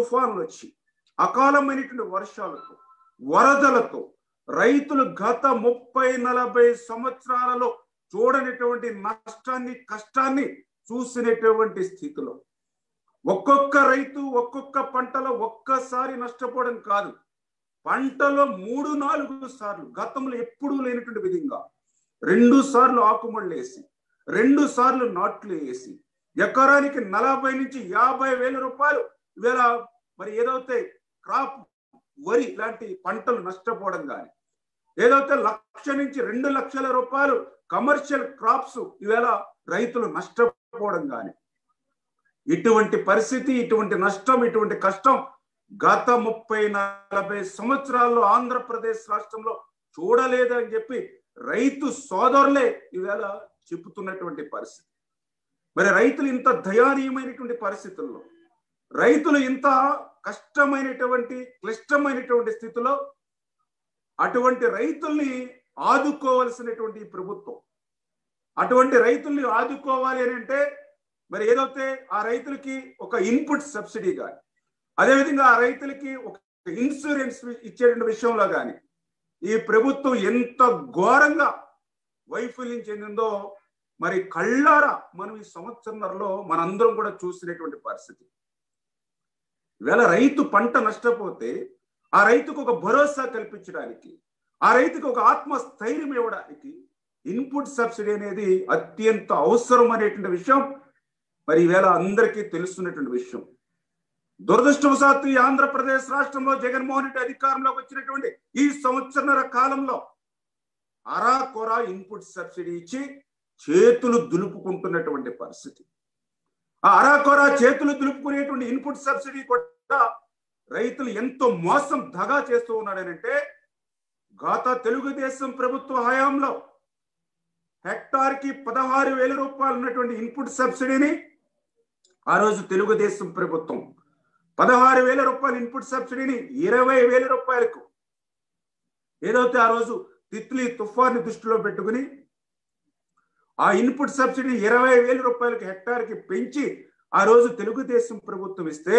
తుఫాన్లు వచ్చి అకాలమైనటువంటి వర్షాలతో వరదలతో రైతులు గత ముప్పై నలభై సంవత్సరాలలో చూడనటువంటి నష్టాన్ని కష్టాన్ని చూసినటువంటి స్థితిలో ఒక్కొక్క రైతు ఒక్కొక్క పంటలో ఒక్కసారి నష్టపోవడం కాదు పంటలో మూడు నాలుగు సార్లు గతంలో ఎప్పుడూ లేనటువంటి విధంగా రెండు సార్లు ఆకుమళ్ళు వేసి రెండు సార్లు నాట్లు వేసి ఎకరానికి నలభై నుంచి యాభై వేల రూపాయలు ఇవాళ మరి ఏదైతే క్రాప్ వరి ఇలాంటి పంటలు నష్టపోవడం కానీ ఏదైతే లక్ష నుంచి రెండు లక్షల రూపాయలు కమర్షియల్ క్రాప్స్ ఈవేళ రైతులు నష్టపోవడం కానీ ఇటువంటి పరిస్థితి ఇటువంటి నష్టం ఇటువంటి కష్టం గత ముప్పై నలభై సంవత్సరాల్లో ఆంధ్రప్రదేశ్ రాష్ట్రంలో చూడలేదు అని చెప్పి రైతు సోదరులే ఈవేళ చెబుతున్నటువంటి పరిస్థితి మరి రైతులు ఇంత దయానీయమైనటువంటి పరిస్థితుల్లో రైతులు ఇంత కష్టమైనటువంటి క్లిష్టమైనటువంటి స్థితిలో అటువంటి రైతుల్ని ఆదుకోవలసినటువంటి ఈ ప్రభుత్వం అటువంటి రైతుల్ని ఆదుకోవాలి అని అంటే మరి ఏదైతే ఆ రైతులకి ఒక ఇన్పుట్ సబ్సిడీ కానీ అదేవిధంగా ఆ రైతులకి ఒక ఇన్సూరెన్స్ ఇచ్చేటువంటి విషయంలో కానీ ఈ ప్రభుత్వం ఎంత ఘోరంగా వైఫల్యం చెందిందో మరి కళ్ళారా మనం ఈ సంవత్సరంలో మనందరం కూడా చూసినటువంటి పరిస్థితి ఈవేళ రైతు పంట నష్టపోతే ఆ రైతుకు ఒక భరోసా కల్పించడానికి ఆ రైతుకు ఒక ఆత్మస్థైర్యం ఇవ్వడానికి ఇన్పుట్ సబ్సిడీ అనేది అత్యంత అవసరం అనేటువంటి విషయం మరి ఈవేళ అందరికీ తెలుస్తున్నటువంటి విషయం దురదృష్టవశాత్తు ఈ ఆంధ్రప్రదేశ్ రాష్ట్రంలో జగన్మోహన్ రెడ్డి అధికారంలోకి వచ్చినటువంటి ఈ సంవత్సరన్నర కాలంలో అరా కొరా ఇన్పుట్ సబ్సిడీ ఇచ్చి చేతులు దులుపుకుంటున్నటువంటి పరిస్థితి ఆ అరాకొరా చేతులు దులుపుకునేటువంటి ఇన్పుట్ సబ్సిడీ కూడా రైతులు ఎంతో మోసం దగా చేస్తూ ఉన్నాడనంటే గత తెలుగుదేశం ప్రభుత్వ హయాంలో హెక్టార్ కి పదహారు వేల రూపాయలు ఉన్నటువంటి ఇన్పుట్ సబ్సిడీని ఆ రోజు తెలుగుదేశం ప్రభుత్వం పదహారు వేల రూపాయల ఇన్పుట్ సబ్సిడీని ఇరవై వేల రూపాయలకు ఏదైతే ఆ రోజు తిత్లీ తుఫాన్ని దృష్టిలో పెట్టుకుని ఆ ఇన్పుట్ సబ్సిడీ ఇరవై వేల రూపాయలకి హెక్టార్కి పెంచి ఆ రోజు తెలుగుదేశం ప్రభుత్వం ఇస్తే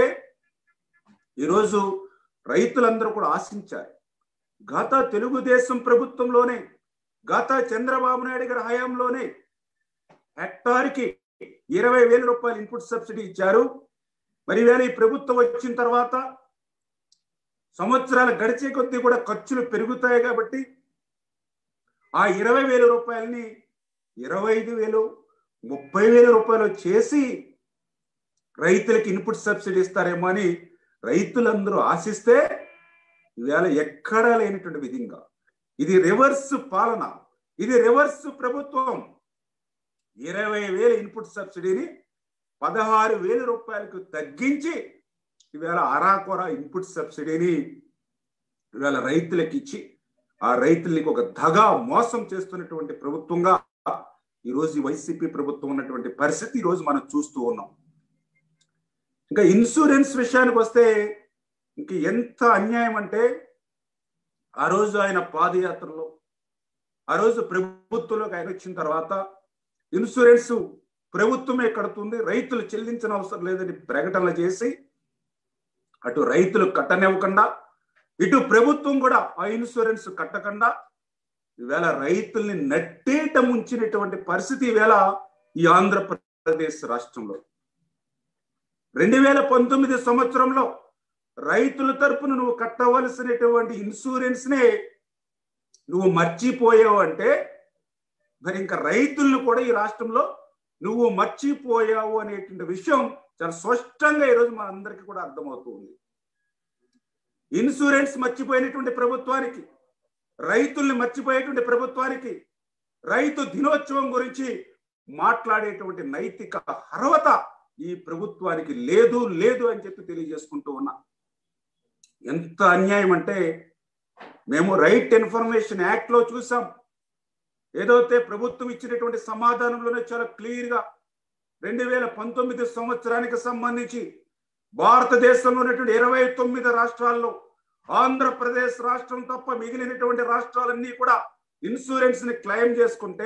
ఈరోజు రైతులందరూ కూడా ఆశించారు గత తెలుగుదేశం ప్రభుత్వంలోనే గత చంద్రబాబు నాయుడు గారి హయాంలోనే హెక్టార్కి ఇరవై వేల రూపాయలు ఇన్పుట్ సబ్సిడీ ఇచ్చారు మరి వేళ ఈ ప్రభుత్వం వచ్చిన తర్వాత సంవత్సరాలు గడిచే కొద్దీ కూడా ఖర్చులు పెరుగుతాయి కాబట్టి ఆ ఇరవై వేల రూపాయలని ఇరవై ఐదు వేలు ముప్పై వేల రూపాయలు చేసి రైతులకి ఇన్పుట్ సబ్సిడీ ఇస్తారేమో అని రైతులందరూ ఆశిస్తే ఈవేళ ఎక్కడా లేనటువంటి విధంగా ఇది రివర్స్ పాలన ఇది రివర్స్ ప్రభుత్వం ఇరవై వేల ఇన్పుట్ సబ్సిడీని పదహారు వేల రూపాయలకు తగ్గించి ఈవేళ అరాకొర ఇన్పుట్ సబ్సిడీని ఈవేళ రైతులకు ఇచ్చి ఆ రైతులకి ఒక దగా మోసం చేస్తున్నటువంటి ప్రభుత్వంగా ఈరోజు ఈ వైసీపీ ప్రభుత్వం ఉన్నటువంటి పరిస్థితి ఈరోజు మనం చూస్తూ ఉన్నాం ఇంకా ఇన్సూరెన్స్ విషయానికి వస్తే ఇంక ఎంత అన్యాయం అంటే ఆ రోజు ఆయన పాదయాత్రలో ఆ రోజు ప్రభుత్వంలోకి ఆయన వచ్చిన తర్వాత ఇన్సూరెన్స్ ప్రభుత్వమే కడుతుంది రైతులు చెల్లించిన అవసరం లేదని ప్రకటనలు చేసి అటు రైతులు కట్టనివ్వకుండా ఇటు ప్రభుత్వం కూడా ఆ ఇన్సూరెన్స్ కట్టకుండా ఈవేళ రైతుల్ని నట్టేట ముంచినటువంటి పరిస్థితి ఈవేళ ఈ ఆంధ్రప్రదేశ్ రాష్ట్రంలో రెండు వేల పంతొమ్మిది సంవత్సరంలో రైతుల తరపున నువ్వు కట్టవలసినటువంటి ఇన్సూరెన్స్ నే నువ్వు మర్చిపోయావు అంటే మరి ఇంకా రైతులను కూడా ఈ రాష్ట్రంలో నువ్వు మర్చిపోయావు అనేటువంటి విషయం చాలా స్పష్టంగా ఈరోజు మన అందరికీ కూడా అర్థమవుతుంది ఇన్సూరెన్స్ మర్చిపోయినటువంటి ప్రభుత్వానికి రైతుల్ని మర్చిపోయేటువంటి ప్రభుత్వానికి రైతు దినోత్సవం గురించి మాట్లాడేటువంటి నైతిక అర్హత ఈ ప్రభుత్వానికి లేదు లేదు అని చెప్పి తెలియజేసుకుంటూ ఉన్నా ఎంత అన్యాయం అంటే మేము రైట్ ఇన్ఫర్మేషన్ యాక్ట్ లో చూసాం ఏదైతే ప్రభుత్వం ఇచ్చినటువంటి సమాధానంలోనే చాలా క్లియర్ గా రెండు వేల పంతొమ్మిది సంవత్సరానికి సంబంధించి భారతదేశంలో ఉన్నటువంటి ఇరవై తొమ్మిది రాష్ట్రాల్లో ఆంధ్రప్రదేశ్ రాష్ట్రం తప్ప మిగిలినటువంటి రాష్ట్రాలన్నీ కూడా ఇన్సూరెన్స్ ని క్లెయిమ్ చేసుకుంటే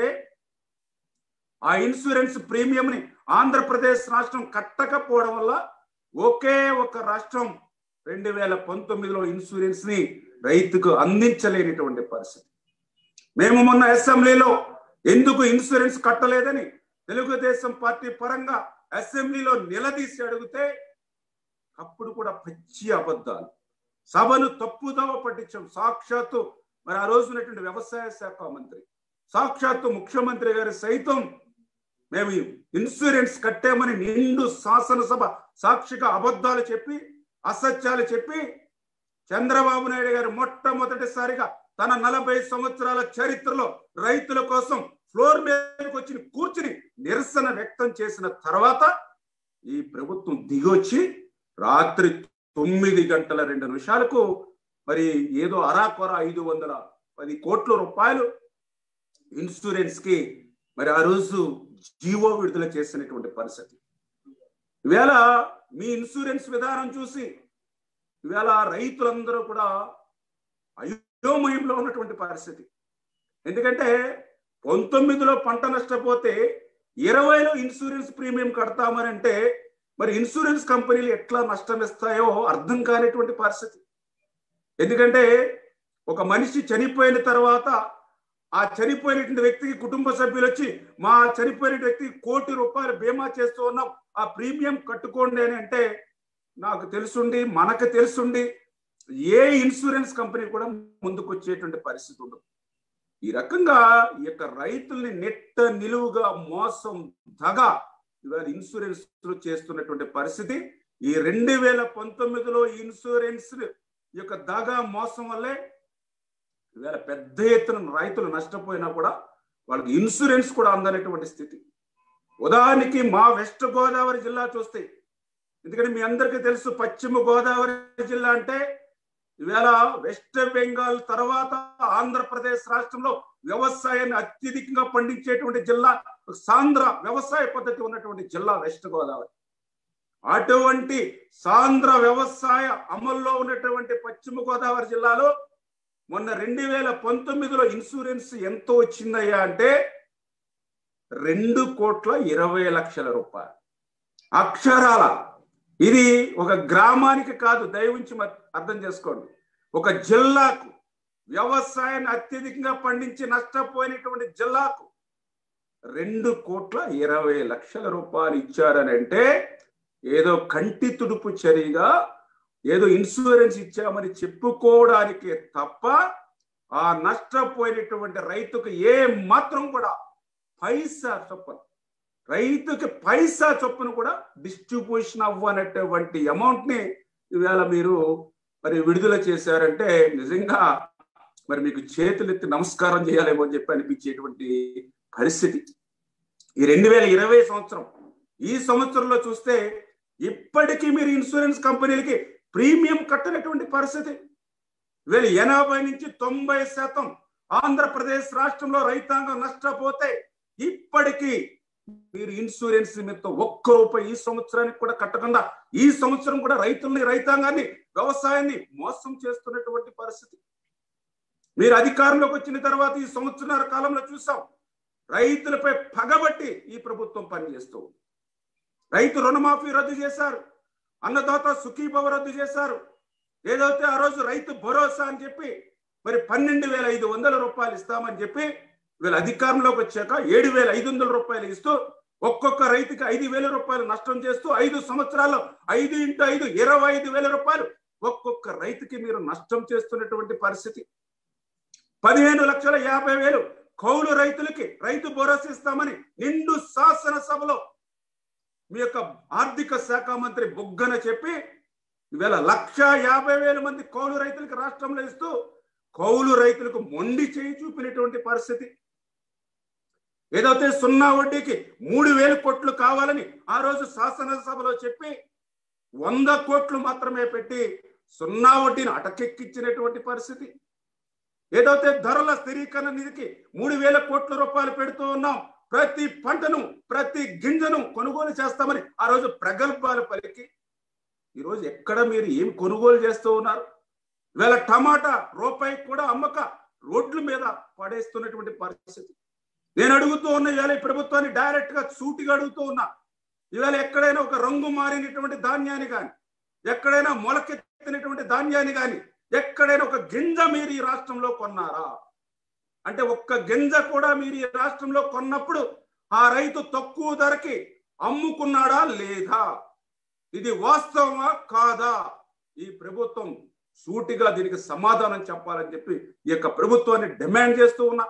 ఆ ఇన్సూరెన్స్ ప్రీమియం ని ఆంధ్రప్రదేశ్ రాష్ట్రం కట్టకపోవడం వల్ల ఒకే ఒక రాష్ట్రం రెండు వేల పంతొమ్మిదిలో ఇన్సూరెన్స్ ని రైతుకు అందించలేనిటువంటి పరిస్థితి మేము మొన్న అసెంబ్లీలో ఎందుకు ఇన్సూరెన్స్ కట్టలేదని తెలుగుదేశం పార్టీ పరంగా అసెంబ్లీలో నిలదీసి అడిగితే అప్పుడు కూడా పచ్చి అబద్ధాలు సభను తప్పుదోవ పట్టించాం సాక్షాత్తు మరి ఆ రోజు ఉన్నటువంటి వ్యవసాయ శాఖ మంత్రి సాక్షాత్తు ముఖ్యమంత్రి గారి సైతం మేము ఇన్సూరెన్స్ కట్టామని నిండు శాసనసభ సాక్షిగా అబద్ధాలు చెప్పి అసత్యాలు చెప్పి చంద్రబాబు నాయుడు గారు మొట్టమొదటిసారిగా తన నలభై సంవత్సరాల చరిత్రలో రైతుల కోసం ఫ్లోర్ మీదకి వచ్చి కూర్చుని నిరసన వ్యక్తం చేసిన తర్వాత ఈ ప్రభుత్వం దిగొచ్చి రాత్రి తొమ్మిది గంటల రెండు నిమిషాలకు మరి ఏదో అరాకొర ఐదు వందల పది కోట్ల రూపాయలు ఇన్సూరెన్స్ కి మరి ఆ రోజు జీవో విడుదల చేసినటువంటి పరిస్థితి ఈవేళ మీ ఇన్సూరెన్స్ విధానం చూసి ఈవేళ రైతులందరూ కూడా అయోమయంలో ఉన్నటువంటి పరిస్థితి ఎందుకంటే పంతొమ్మిదిలో పంట నష్టపోతే ఇరవైలో ఇన్సూరెన్స్ ప్రీమియం కడతామని అంటే మరి ఇన్సూరెన్స్ కంపెనీలు ఎట్లా నష్టం ఇస్తాయో అర్థం కానిటువంటి పరిస్థితి ఎందుకంటే ఒక మనిషి చనిపోయిన తర్వాత ఆ చనిపోయినటువంటి వ్యక్తికి కుటుంబ సభ్యులు వచ్చి మా చనిపోయిన వ్యక్తికి కోటి రూపాయలు బీమా చేస్తూ ఉన్నాం ఆ ప్రీమియం కట్టుకోండి అని అంటే నాకు తెలుసుండి మనకు తెలుసుండి ఏ ఇన్సూరెన్స్ కంపెనీ కూడా ముందుకు వచ్చేటువంటి పరిస్థితి ఉండదు ఈ రకంగా ఈ యొక్క రైతుల్ని నెట్ట నిలువుగా మోసం దగ ఇవాళ ఇన్సూరెన్స్ చేస్తున్నటువంటి పరిస్థితి ఈ రెండు వేల పంతొమ్మిదిలో ఇన్సూరెన్స్ యొక్క దగా మోసం వల్లే ఇవాళ పెద్ద ఎత్తున రైతులు నష్టపోయినా కూడా వాళ్ళకి ఇన్సూరెన్స్ కూడా అందనటువంటి స్థితి ఉదాహరణకి మా వెస్ట్ గోదావరి జిల్లా చూస్తే ఎందుకంటే మీ అందరికీ తెలుసు పశ్చిమ గోదావరి జిల్లా అంటే ఇవాళ వెస్ట్ బెంగాల్ తర్వాత ఆంధ్రప్రదేశ్ రాష్ట్రంలో వ్యవసాయాన్ని అత్యధికంగా పండించేటువంటి జిల్లా సాంద్ర వ్యవసాయ పద్ధతి ఉన్నటువంటి జిల్లా వెస్ట్ గోదావరి అటువంటి సాంద్ర వ్యవసాయ అమల్లో ఉన్నటువంటి పశ్చిమ గోదావరి జిల్లాలో మొన్న రెండు వేల పంతొమ్మిదిలో ఇన్సూరెన్స్ ఎంత వచ్చిందయ్యా అంటే రెండు కోట్ల ఇరవై లక్షల రూపాయలు అక్షరాల ఇది ఒక గ్రామానికి కాదు దయవుంచి అర్థం చేసుకోండి ఒక జిల్లాకు వ్యవసాయాన్ని అత్యధికంగా పండించి నష్టపోయినటువంటి జిల్లాకు రెండు కోట్ల ఇరవై లక్షల రూపాయలు ఇచ్చారని అంటే ఏదో కంటి తుడుపు చర్యగా ఏదో ఇన్సూరెన్స్ ఇచ్చామని చెప్పుకోవడానికి తప్ప ఆ నష్టపోయినటువంటి రైతుకు ఏ మాత్రం కూడా పైసా చొప్పున రైతుకి పైసా చొప్పున కూడా డిస్ట్రిబ్యూషన్ అవ్వనటువంటి అమౌంట్ ని ఇవాళ మీరు మరి విడుదల చేశారంటే నిజంగా మరి మీకు చేతులెత్తి నమస్కారం చేయాలేమో అని చెప్పి అనిపించేటువంటి పరిస్థితి ఈ రెండు వేల ఇరవై సంవత్సరం ఈ సంవత్సరంలో చూస్తే ఇప్పటికీ మీరు ఇన్సూరెన్స్ కంపెనీలకి ప్రీమియం కట్టనటువంటి పరిస్థితి వీళ్ళు ఎనభై నుంచి తొంభై శాతం ఆంధ్రప్రదేశ్ రాష్ట్రంలో రైతాంగం నష్టపోతే ఇప్పటికీ మీరు ఇన్సూరెన్స్ నిమిత్తం ఒక్క రూపాయి ఈ సంవత్సరానికి కూడా కట్టకుండా ఈ సంవత్సరం కూడా రైతుల్ని రైతాంగాన్ని వ్యవసాయాన్ని మోసం చేస్తున్నటువంటి పరిస్థితి మీరు అధికారంలోకి వచ్చిన తర్వాత ఈ సంవత్సరాల కాలంలో చూసాం రైతులపై పగబట్టి ఈ ప్రభుత్వం పనిచేస్తూ రైతు రుణమాఫీ రద్దు చేశారు అన్నదాత సుఖీభవ రద్దు చేశారు ఏదైతే ఆ రోజు రైతు భరోసా అని చెప్పి మరి పన్నెండు వేల ఐదు వందల రూపాయలు ఇస్తామని చెప్పి వీళ్ళ అధికారంలోకి వచ్చాక ఏడు వేల ఐదు వందల రూపాయలు ఇస్తూ ఒక్కొక్క రైతుకి ఐదు వేల రూపాయలు నష్టం చేస్తూ ఐదు సంవత్సరాల్లో ఐదు ఇంటూ ఐదు ఇరవై ఐదు వేల రూపాయలు ఒక్కొక్క రైతుకి మీరు నష్టం చేస్తున్నటువంటి పరిస్థితి పదిహేను లక్షల యాభై వేలు కౌలు రైతులకి రైతు భరోసా ఇస్తామని నిండు శాసనసభలో మీ యొక్క ఆర్థిక శాఖ మంత్రి బుగ్గన చెప్పి ఈవేళ లక్ష యాభై వేల మంది కౌలు రైతులకు రాష్ట్రంలో ఇస్తూ కౌలు రైతులకు మొండి చేయి చూపినటువంటి పరిస్థితి ఏదైతే సున్నా వడ్డీకి మూడు వేలు కోట్లు కావాలని ఆ రోజు శాసనసభలో చెప్పి వంద కోట్లు మాత్రమే పెట్టి సున్నా వడ్డీని అటకెక్కించినటువంటి పరిస్థితి ఏదైతే ధరల స్థిరీకరణ నిధికి మూడు వేల కోట్ల రూపాయలు పెడుతూ ఉన్నాం ప్రతి పంటను ప్రతి గింజను కొనుగోలు చేస్తామని ఆ రోజు ప్రగల్భాలు పలికి ఈరోజు ఎక్కడ మీరు ఏం కొనుగోలు చేస్తూ ఉన్నారు ఇవాళ టమాటా రూపాయి కూడా అమ్మక రోడ్ల మీద పడేస్తున్నటువంటి పరిస్థితి నేను అడుగుతూ ఉన్న ఇవాళ ఈ ప్రభుత్వాన్ని డైరెక్ట్ గా సూటిగా అడుగుతూ ఉన్నా ఇవాళ ఎక్కడైనా ఒక రంగు మారినటువంటి ధాన్యాన్ని కానీ ఎక్కడైనా మొలకెత్తినటువంటి ధాన్యాన్ని కానీ ఎక్కడైనా ఒక గింజ మీరు ఈ రాష్ట్రంలో కొన్నారా అంటే ఒక్క గింజ కూడా మీరు ఈ రాష్ట్రంలో కొన్నప్పుడు ఆ రైతు తక్కువ ధరకి అమ్ముకున్నాడా లేదా ఇది వాస్తవమా కాదా ఈ ప్రభుత్వం సూటిగా దీనికి సమాధానం చెప్పాలని చెప్పి ఈ యొక్క ప్రభుత్వాన్ని డిమాండ్ చేస్తూ ఉన్నా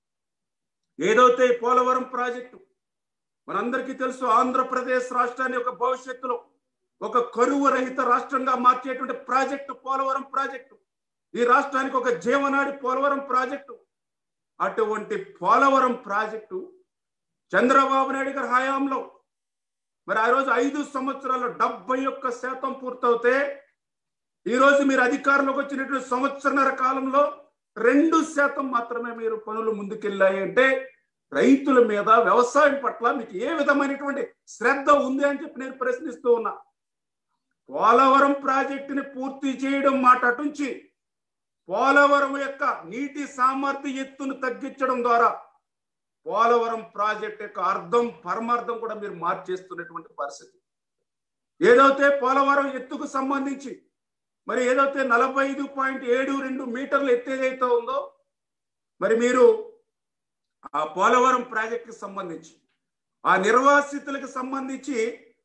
ఏదైతే ఈ పోలవరం ప్రాజెక్టు మనందరికీ తెలుసు ఆంధ్రప్రదేశ్ రాష్ట్రాన్ని ఒక భవిష్యత్తులో ఒక కరువు రహిత రాష్ట్రంగా మార్చేటువంటి ప్రాజెక్టు పోలవరం ప్రాజెక్టు ఈ రాష్ట్రానికి ఒక జీవనాడి పోలవరం ప్రాజెక్టు అటువంటి పోలవరం ప్రాజెక్టు చంద్రబాబు నాయుడు గారి హయాంలో మరి ఆ రోజు ఐదు సంవత్సరాల్లో డెబ్బై ఒక్క శాతం పూర్తవుతే ఈ రోజు మీరు అధికారంలోకి వచ్చినటువంటి సంవత్సరన్నర కాలంలో రెండు శాతం మాత్రమే మీరు పనులు ముందుకెళ్ళాయి అంటే రైతుల మీద వ్యవసాయం పట్ల మీకు ఏ విధమైనటువంటి శ్రద్ధ ఉంది అని చెప్పి నేను ప్రశ్నిస్తూ ఉన్నా పోలవరం ప్రాజెక్టుని పూర్తి చేయడం మాట అటుంచి పోలవరం యొక్క నీటి సామర్థ్య ఎత్తును తగ్గించడం ద్వారా పోలవరం ప్రాజెక్ట్ యొక్క అర్థం పరమార్థం కూడా మీరు మార్చేస్తున్నటువంటి పరిస్థితి ఏదైతే పోలవరం ఎత్తుకు సంబంధించి మరి ఏదైతే నలభై ఐదు పాయింట్ ఏడు రెండు మీటర్లు ఎత్తు ఏదైతే ఉందో మరి మీరు ఆ పోలవరం ప్రాజెక్టుకి సంబంధించి ఆ నిర్వాసితులకు సంబంధించి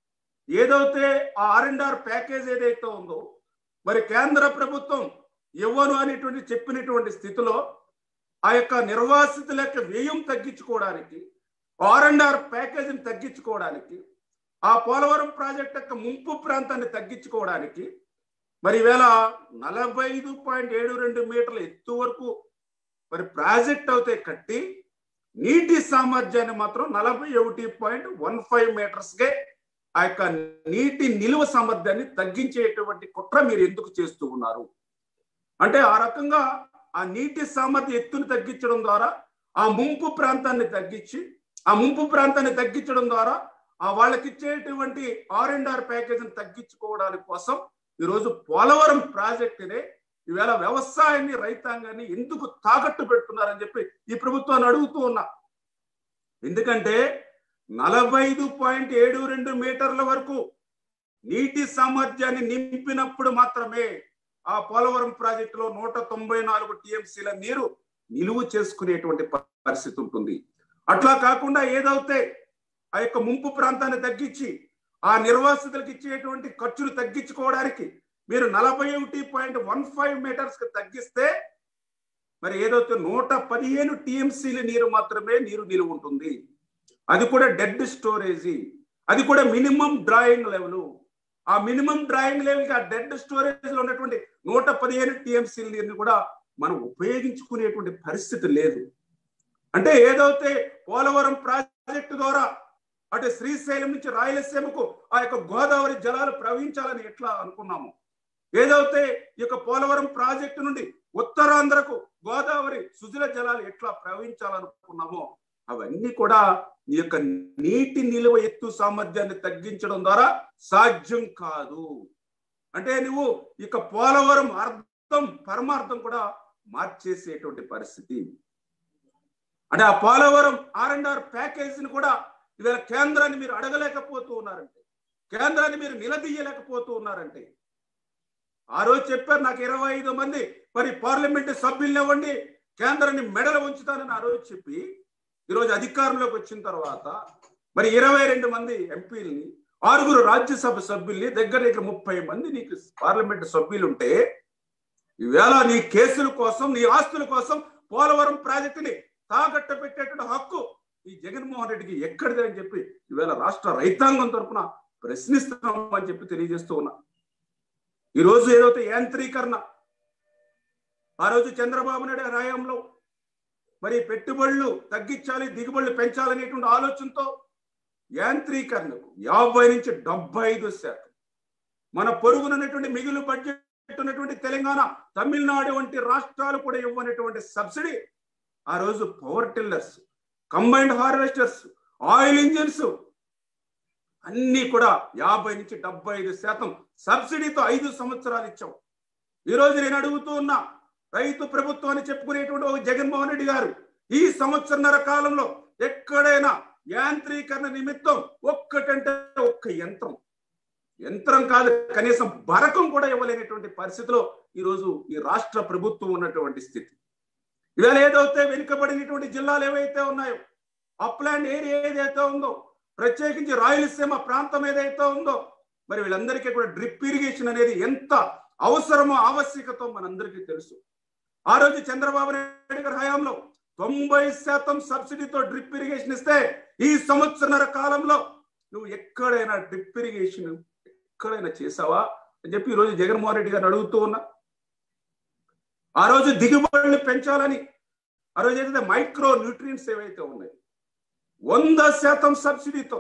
ఏదైతే ఆ ఆర్ అండ్ ఆర్ ప్యాకేజ్ ఏదైతే ఉందో మరి కేంద్ర ప్రభుత్వం ఇవ్వను అనేటువంటి చెప్పినటువంటి స్థితిలో ఆ యొక్క నిర్వాసితుల యొక్క వ్యయం తగ్గించుకోవడానికి ఆర్ అండ్ ఆర్ ప్యాకేజీని తగ్గించుకోవడానికి ఆ పోలవరం ప్రాజెక్ట్ యొక్క ముంపు ప్రాంతాన్ని తగ్గించుకోవడానికి మరి ఈవేళ నలభై ఐదు పాయింట్ ఏడు రెండు మీటర్ల ఎత్తు వరకు మరి ప్రాజెక్ట్ అవుతే కట్టి నీటి సామర్థ్యాన్ని మాత్రం నలభై ఒకటి పాయింట్ వన్ ఫైవ్ మీటర్స్కే ఆ యొక్క నీటి నిలువ సామర్థ్యాన్ని తగ్గించేటువంటి కుట్ర మీరు ఎందుకు చేస్తూ ఉన్నారు అంటే ఆ రకంగా ఆ నీటి సామర్థ్య ఎత్తును తగ్గించడం ద్వారా ఆ ముంపు ప్రాంతాన్ని తగ్గించి ఆ ముంపు ప్రాంతాన్ని తగ్గించడం ద్వారా ఆ వాళ్ళకి ఇచ్చేటువంటి ఆర్ అండ్ ఆర్ ప్యాకేజీని తగ్గించుకోవడానికి కోసం ఈరోజు పోలవరం ప్రాజెక్టునే ఈవేళ వ్యవసాయాన్ని రైతాంగాన్ని ఎందుకు తాకట్టు పెడుతున్నారని చెప్పి ఈ ప్రభుత్వాన్ని అడుగుతూ ఉన్నా ఎందుకంటే నలభై ఐదు పాయింట్ ఏడు రెండు మీటర్ల వరకు నీటి సామర్థ్యాన్ని నింపినప్పుడు మాత్రమే ఆ పోలవరం ప్రాజెక్టులో నూట తొంభై నాలుగు టీఎంసీల నీరు నిలువ చేసుకునేటువంటి పరిస్థితి ఉంటుంది అట్లా కాకుండా ఏదైతే ఆ యొక్క ముంపు ప్రాంతాన్ని తగ్గించి ఆ నిర్వాసితులకు ఇచ్చేటువంటి ఖర్చులు తగ్గించుకోవడానికి మీరు నలభై ఒకటి పాయింట్ వన్ ఫైవ్ మీటర్స్ కి తగ్గిస్తే మరి ఏదైతే నూట పదిహేను టీఎంసీల నీరు మాత్రమే నీరు నిలువ ఉంటుంది అది కూడా డెడ్ స్టోరేజీ అది కూడా మినిమం డ్రాయింగ్ లెవెల్ ఆ మినిమం డ్రాయింగ్ లెవెల్ ఆ డెడ్ స్టోరేజ్ లో ఉన్నటువంటి నూట పదిహేను టీఎంసీల నీరుని కూడా మనం ఉపయోగించుకునేటువంటి పరిస్థితి లేదు అంటే ఏదైతే పోలవరం ప్రాజెక్టు ద్వారా అటు శ్రీశైలం నుంచి రాయలసీమకు ఆ యొక్క గోదావరి జలాలు ప్రవహించాలని ఎట్లా అనుకున్నాము ఏదైతే ఈ యొక్క పోలవరం ప్రాజెక్టు నుండి ఉత్తరాంధ్రకు గోదావరి సుజల జలాలు ఎట్లా ప్రవహించాలనుకున్నామో అవన్నీ కూడా ఈ యొక్క నీటి నిలువ ఎత్తు సామర్థ్యాన్ని తగ్గించడం ద్వారా సాధ్యం కాదు అంటే నువ్వు ఇక పోలవరం అర్థం పరమార్థం కూడా మార్చేసేటువంటి పరిస్థితి అంటే ఆ పోలవరం ఆర్ అండ్ ఆర్ ప్యాకేజీని కూడా ఇవాళ కేంద్రాన్ని మీరు అడగలేకపోతూ ఉన్నారంటే కేంద్రాన్ని మీరు నిలదీయలేకపోతూ ఉన్నారంటే ఆ రోజు చెప్పారు నాకు ఇరవై ఐదు మంది మరి పార్లమెంట్ సభ్యుల్ని ఇవ్వండి కేంద్రాన్ని మెడలు ఉంచుతానని ఆ రోజు చెప్పి ఈరోజు అధికారంలోకి వచ్చిన తర్వాత మరి ఇరవై రెండు మంది ఎంపీలని ఆరుగురు రాజ్యసభ సభ్యుల్ని దగ్గర దగ్గర ముప్పై మంది నీకు పార్లమెంట్ సభ్యులు ఉంటే ఈవేళ నీ కేసుల కోసం నీ ఆస్తుల కోసం పోలవరం ప్రాజెక్టుని తాకట్టు పెట్టేటువంటి హక్కు ఈ జగన్మోహన్ రెడ్డికి ఎక్కడిది అని చెప్పి ఈవేళ రాష్ట్ర రైతాంగం తరఫున ప్రశ్నిస్తున్నాం అని చెప్పి తెలియజేస్తూ ఉన్నా ఈ రోజు ఏదైతే యాంత్రీకరణ ఆ రోజు చంద్రబాబు నాయుడు గారి హయాంలో మరి పెట్టుబడులు తగ్గించాలి దిగుబడులు పెంచాలనేటువంటి ఆలోచనతో యాంత్రీకరణకు యాభై నుంచి డెబ్బై ఐదు శాతం మన పొరుగునటువంటి మిగులు బడ్జెట్ ఉన్నటువంటి తెలంగాణ తమిళనాడు వంటి రాష్ట్రాలు కూడా ఇవ్వనటువంటి సబ్సిడీ ఆ రోజు power tillers combined harvesters oil engines అన్ని కూడా యాభై నుంచి డెబ్బై ఐదు శాతం సబ్సిడీతో ఐదు సంవత్సరాలు ఇచ్చాం ఈ రోజు నేను అడుగుతూ ఉన్నా రైతు ప్రభుత్వాన్ని చెప్పుకునేటువంటి ఒక జగన్మోహన్ రెడ్డి గారు ఈ సంవత్సరన్నర కాలంలో ఎక్కడైనా యాంత్రీకరణ నిమిత్తం ఒక్కటంటే ఒక్క యంత్రం యంత్రం కాదు కనీసం బరకం కూడా ఇవ్వలేనటువంటి పరిస్థితిలో ఈరోజు ఈ రాష్ట్ర ప్రభుత్వం ఉన్నటువంటి స్థితి ఇవాళ ఏదైతే వెనుకబడినటువంటి జిల్లాలు ఏవైతే ఉన్నాయో అప్లాండ్ ఏరియా ఏదైతే ఉందో ప్రత్యేకించి రాయలసీమ ప్రాంతం ఏదైతే ఉందో మరి వీళ్ళందరికీ కూడా డ్రిప్ ఇరిగేషన్ అనేది ఎంత అవసరమో ఆవశ్యకతో మనందరికీ తెలుసు ఆ రోజు చంద్రబాబు నాయుడు గారి హయాంలో తొంభై శాతం సబ్సిడీతో డ్రిప్ ఇరిగేషన్ ఇస్తే ఈ సంవత్సరన్నర కాలంలో నువ్వు ఎక్కడైనా డ్రిప్ ఇరిగేషన్ ఎక్కడైనా చేసావా అని చెప్పి ఈరోజు జగన్మోహన్ రెడ్డి గారిని అడుగుతూ ఉన్నా ఆ రోజు దిగుబడులు పెంచాలని ఆ రోజు ఏదైతే మైక్రో న్యూట్రియన్స్ ఏవైతే ఉన్నాయి వంద శాతం సబ్సిడీతో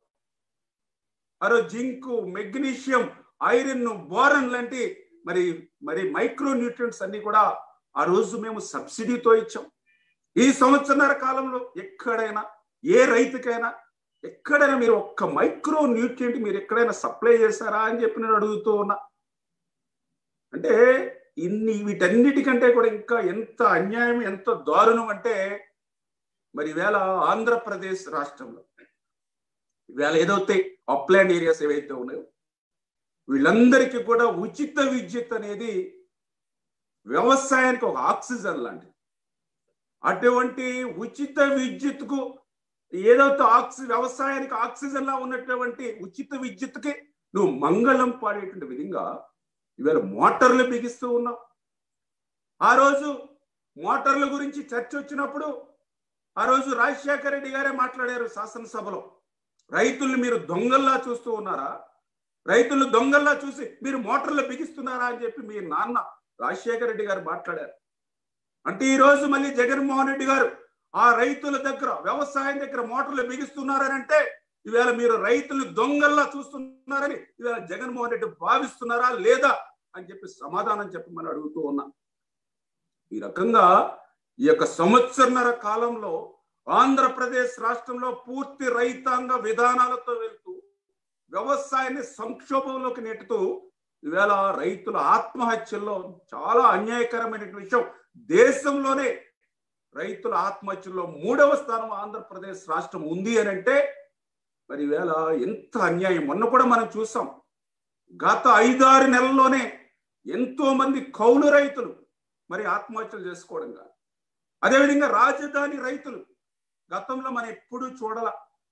ఆ రోజు జింకు మెగ్నీషియం ఐరన్ బోరన్ లాంటి మరి మరి మైక్రో న్యూట్రియన్స్ అన్ని కూడా ఆ రోజు మేము సబ్సిడీతో ఇచ్చాం ఈ సంవత్సరాల కాలంలో ఎక్కడైనా ఏ రైతుకైనా ఎక్కడైనా మీరు ఒక్క మైక్రో న్యూట్రియంట్ మీరు ఎక్కడైనా సప్లై చేశారా అని చెప్పి నేను అడుగుతూ ఉన్నా అంటే ఇన్ని వీటన్నిటికంటే కూడా ఇంకా ఎంత అన్యాయం ఎంత దారుణం అంటే మరి ఈవేళ ఆంధ్రప్రదేశ్ రాష్ట్రంలో ఈవేళ ఏదైతే అప్లాండ్ ఏరియాస్ ఏవైతే ఉన్నాయో వీళ్ళందరికీ కూడా ఉచిత విద్యుత్ అనేది వ్యవసాయానికి ఒక ఆక్సిజన్ లాంటిది అటువంటి ఉచిత విద్యుత్కు ఏదైతే ఆక్సి వ్యవసాయానికి ఆక్సిజన్ లా ఉన్నటువంటి ఉచిత విద్యుత్కి నువ్వు మంగళం పాడేటువంటి విధంగా ఇవాళ మోటార్లు బిగిస్తూ ఉన్నావు ఆ రోజు మోటార్ల గురించి చర్చ వచ్చినప్పుడు ఆ రోజు రాజశేఖర రెడ్డి గారే మాట్లాడారు శాసనసభలో రైతుల్ని మీరు దొంగల్లా చూస్తూ ఉన్నారా రైతులు దొంగల్లా చూసి మీరు మోటార్లు బిగిస్తున్నారా అని చెప్పి మీ నాన్న రాజశేఖర రెడ్డి గారు మాట్లాడారు అంటే ఈ రోజు మళ్ళీ జగన్మోహన్ రెడ్డి గారు ఆ రైతుల దగ్గర వ్యవసాయం దగ్గర మోటార్లు బిగిస్తున్నారని అంటే ఈవేళ మీరు రైతులు దొంగల్లా చూస్తున్నారని ఈవేళ జగన్మోహన్ రెడ్డి భావిస్తున్నారా లేదా అని చెప్పి సమాధానం చెప్పమని అడుగుతూ ఉన్నా ఈ రకంగా ఈ యొక్క సంవత్సరన్నర కాలంలో ఆంధ్రప్రదేశ్ రాష్ట్రంలో పూర్తి రైతాంగ విధానాలతో వెళ్తూ వ్యవసాయాన్ని సంక్షోభంలోకి నెట్టుతూ ఈవేళ రైతుల ఆత్మహత్యల్లో చాలా అన్యాయకరమైనటువంటి విషయం దేశంలోనే రైతుల ఆత్మహత్యల్లో మూడవ స్థానం ఆంధ్రప్రదేశ్ రాష్ట్రం ఉంది అని అంటే మరి ఈవేళ ఎంత అన్యాయం మొన్న కూడా మనం చూసాం గత ఐదారు నెలల్లోనే ఎంతో మంది కౌలు రైతులు మరి ఆత్మహత్యలు చేసుకోవడం కాదు అదేవిధంగా రాజధాని రైతులు గతంలో మనం ఎప్పుడూ చూడాల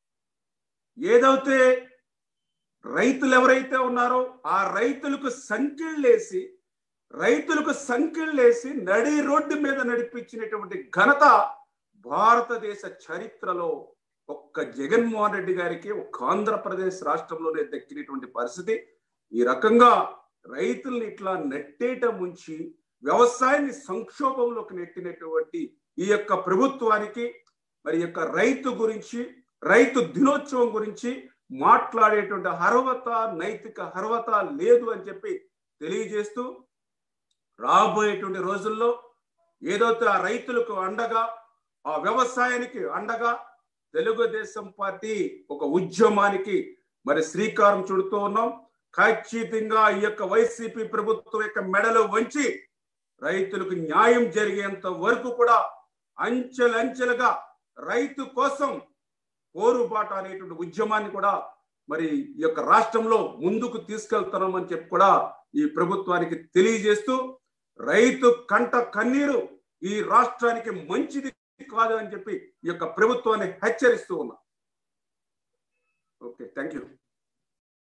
ఏదైతే రైతులు ఎవరైతే ఉన్నారో ఆ రైతులకు సంఖ్యలేసి రైతులకు సంఖ్యలేసి నడి రోడ్డు మీద నడిపించినటువంటి ఘనత భారతదేశ చరిత్రలో ఒక్క జగన్మోహన్ రెడ్డి గారికి ఒక్క ఆంధ్రప్రదేశ్ రాష్ట్రంలోనే దక్కినటువంటి పరిస్థితి ఈ రకంగా రైతుల్ని ఇట్లా నెట్టేట ముంచి వ్యవసాయాన్ని సంక్షోభంలోకి నెట్టినటువంటి ఈ యొక్క ప్రభుత్వానికి మరి యొక్క రైతు గురించి రైతు దినోత్సవం గురించి మాట్లాడేటువంటి అర్హత నైతిక అర్హత లేదు అని చెప్పి తెలియజేస్తూ రాబోయేటువంటి రోజుల్లో ఏదైతే ఆ రైతులకు అండగా ఆ వ్యవసాయానికి అండగా తెలుగుదేశం పార్టీ ఒక ఉద్యమానికి మరి శ్రీకారం చుడుతూ ఉన్నాం ఖచ్చితంగా ఈ యొక్క వైసీపీ ప్రభుత్వం యొక్క మెడలు వంచి రైతులకు న్యాయం జరిగేంత వరకు కూడా అంచెలంచెలుగా రైతు కోసం పోరుబాట అనేటువంటి ఉద్యమాన్ని కూడా మరి ఈ యొక్క రాష్ట్రంలో ముందుకు తీసుకెళ్తున్నామని చెప్పి కూడా ఈ ప్రభుత్వానికి తెలియజేస్తూ రైతు కంట కన్నీరు ఈ రాష్ట్రానికి మంచిది కాదు అని చెప్పి ఈ యొక్క ప్రభుత్వాన్ని హెచ్చరిస్తూ ఉన్నా ఓకే థ్యాంక్ యూ